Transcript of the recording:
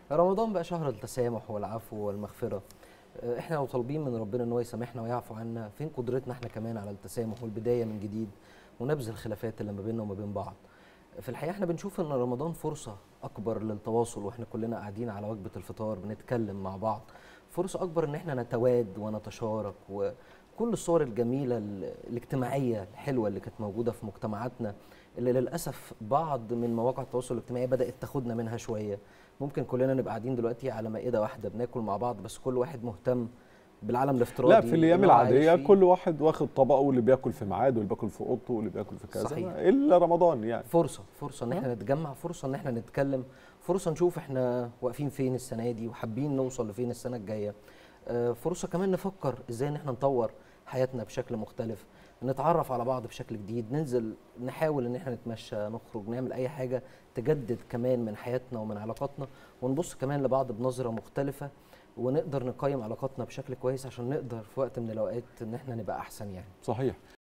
رمضان بقى شهر التسامح والعفو والمغفره آه، احنا لو طالبين من ربنا ان هو يسامحنا ويعفو عنا فين قدرتنا احنا كمان على التسامح والبدايه من جديد ونبذ الخلافات اللي ما بيننا وما بين بعض في الحقيقه احنا بنشوف ان رمضان فرصه اكبر للتواصل واحنا كلنا قاعدين على وجبه الفطار بنتكلم مع بعض فرصه اكبر ان احنا نتواد ونتشارك وكل الصور الجميله ال- الاجتماعيه الحلوه اللي كانت موجوده في مجتمعاتنا اللي للاسف بعض من مواقع التواصل الاجتماعي بدات تاخدنا منها شويه ممكن كلنا نبقى قاعدين دلوقتي على مائده واحده بناكل مع بعض بس كل واحد مهتم بالعالم الافتراضي لا في الايام اللي هو عايش العاديه فيه. كل واحد واخد طبقه واللي بياكل في ميعاد واللي بياكل في اوضته واللي بياكل في كذا صحيح. الا رمضان يعني فرصه فرصه ان احنا نتجمع فرصه ان احنا نتكلم فرصه نشوف احنا واقفين فين السنه دي وحابين نوصل لفين السنه الجايه آه، فرصه كمان نفكر ازاي ان احنا نطور حياتنا بشكل مختلف نتعرف على بعض بشكل جديد ننزل نحاول ان احنا نتمشى نخرج نعمل اي حاجه تجدد كمان من حياتنا ومن علاقاتنا ونبص كمان لبعض بنظره مختلفه ونقدر نقيم علاقاتنا بشكل كويس عشان نقدر في وقت من الاوقات ان احنا نبقى احسن يعني صحيح